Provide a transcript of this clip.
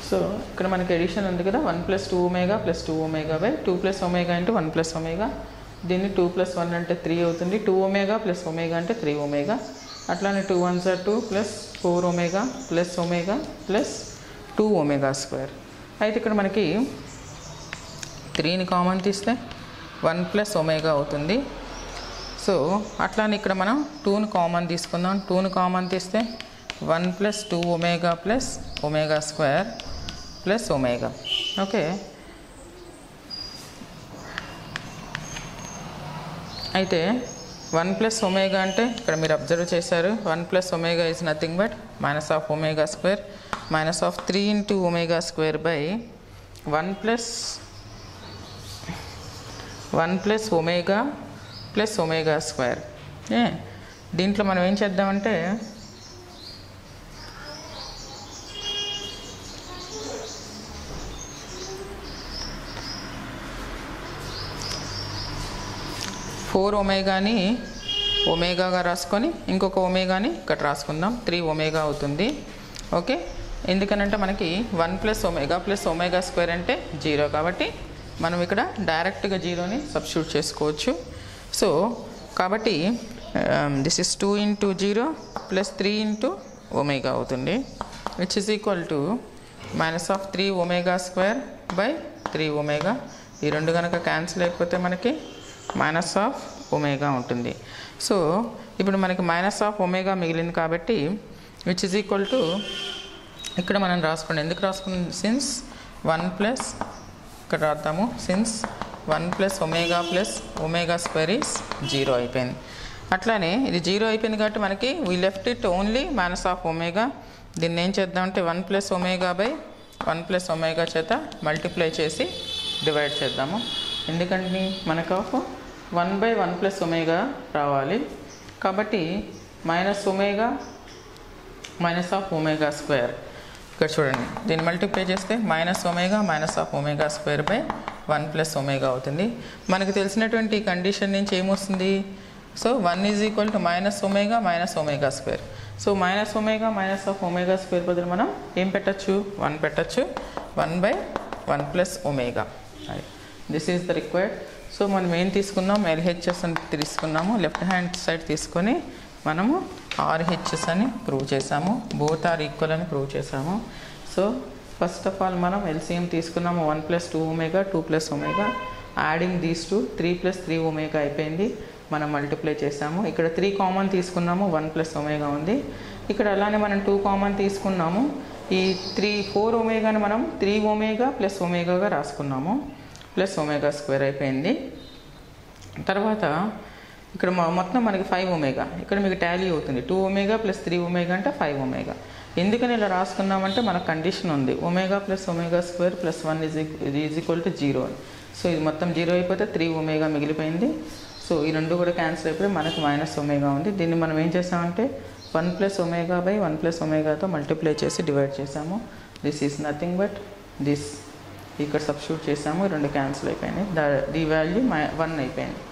so ఇక్కడ మనకి edition ఉంది కదా one plus two omega plus two omega by two plus omega into one plus omega దీన్ని two plus one అంటే three అవుతుంది టూ ఒమేగా ప్లస్ ఒమేగా అంటే three omega అట్లానే two one sir two plus four omega plus omega plus two omega square అయితే ఇక్కడ మనకి త్రీని common తీస్తే వన్ ప్లస్ ఒమేగా అవుతుంది సో అట్లానే ఇక్కడ మనం టూని కామన్ తీసుకుందాం టూని కామన్ తీస్తే one plus two omega plus omega square plus omega okay అయితే వన్ ప్లస్ ఒమేగా అంటే ఇక్కడ మీరు అబ్జర్వ్ చేశారు one plus omega is nothing but minus of omega square minus of three into omega square by one plus one plus omega plus omega square ఏ దీంట్లో మనం ఏం చేద్దామంటే ఫోర్ ఒమేగాని ఒమేగాగా రాసుకొని ఇంకొక ఒమేగాని ఇక్కడ రాసుకుందాం త్రీ ఒమేగా అవుతుంది ఓకే ఎందుకనంటే మనకి one plus omega plus omega square అంటే జీరో కాబట్టి మనం ఇక్కడ డైరెక్ట్గా జీరోని సబ్స్టిట్యూట్ చేసుకోవచ్చు సో కాబట్టి this is two into zero plus three into omega అవుతుంది which is equal to minus of three omega square by three omega ఈ రెండు కనుక క్యాన్సిల్ అయిపోతే మనకి మైనస్ ఆఫ్ ఒమేగా ఉంటుంది సో ఇప్పుడు మనకి మైనస్ ఆఫ్ ఒమేగా మిగిలింది కాబట్టి విచ్ ఇస్ ఈక్వల్ టు ఇక్కడ మనం రాసుకోండి ఎందుకు రాసుకున్నాం సిన్స్ వన్ ప్లస్ ఇక్కడ రాద్దాము since one plus omega plus omega square is zero అయిపోయింది అట్లానే ఇది జీరో అయిపోయింది కాబట్టి మనకి we left it only minus of omega దీన్ని ఏం చేద్దామంటే one plus omega by one plus omega చేత మల్టిప్లై చేసి డివైడ్ చేద్దాము ఎందుకంటే మనకు of one by one plus omega రావాలి కాబట్టి minus omega minus of omega square ఇక్కడ చూడండి దీన్ని మల్టిప్లై చేస్తే minus omega minus of omega square by one plus omega అవుతుంది మనకు తెలిసినటువంటి ఈ కండిషన్ నుంచి ఏమొస్తుంది so one is equal to minus omega minus omega square so minus omega minus of omega square బదులు మనం ఏం పెట్టచ్చు వన్ పెట్టచ్చు one by one plus omega అది this is the required so మనం ఏం తీసుకున్నాం ఎల్హెచ్ఎస్ అని తీసుకున్నాము లెఫ్ట్ హ్యాండ్ సైడ్ తీసుకొని మనము ఆర్హెచ్ఎస్ అని ప్రూవ్ చేసాము బోత్ ఆర్ ఈక్వల్ అని ప్రూవ్ చేసాము సో ఫస్ట్ ఆఫ్ ఆల్ మనం ఎల్సిఎం తీసుకున్నాము one plus two omega two plus omega adding these two three plus three omega అయిపోయింది మనం మల్టిప్లై చేసాము ఇక్కడ త్రీ కామన్ తీసుకున్నాము వన్ ప్లస్ ఒమేగా ఉంది ఇక్కడ అలానే మనం టూ కామన్ తీసుకున్నాము ఈ త్రీ ఫోర్ ఒమేగాని మనం త్రీ ఒమేగా ప్లస్ ఒమేగాగా రాసుకున్నాము ప్లస్ ఒమేగా స్క్వేర్ అయిపోయింది తర్వాత ఇక్కడ మొ- మొత్తం మనకి ఫైవ్ ఒమేగా ఇక్కడ మీకు టాలీ అవుతుంది two omega plus three omega అంటే ఫైవ్ ఒమేగా ఎందుకని ఇలా రాసుకున్నామంటే మన కండిషన్ ఉంది omega plus omega square plus one is is equal to zero అని సో ఇది మొత్తం జీరో అయిపోతే త్రీ ఒమేగా మిగిలిపోయింది సో ఈ రెండు కూడా క్యాన్సిల్ అయిపోయి మనకు మైనస్ ఒమేగా ఉంది దీన్ని మనం ఏం చేసామంటే one plus omega by one plus ఒమేగాతో మల్టిప్లై చేసి డివైడ్ చేసాము this is nothing but this ఇక్కడ సబ్స్టిట్యూట్ చేసాము ఈ రెండు క్యాన్సిల్ అయిపోయినాయి ద ది వాల్యూ వన్ అయిపోయింది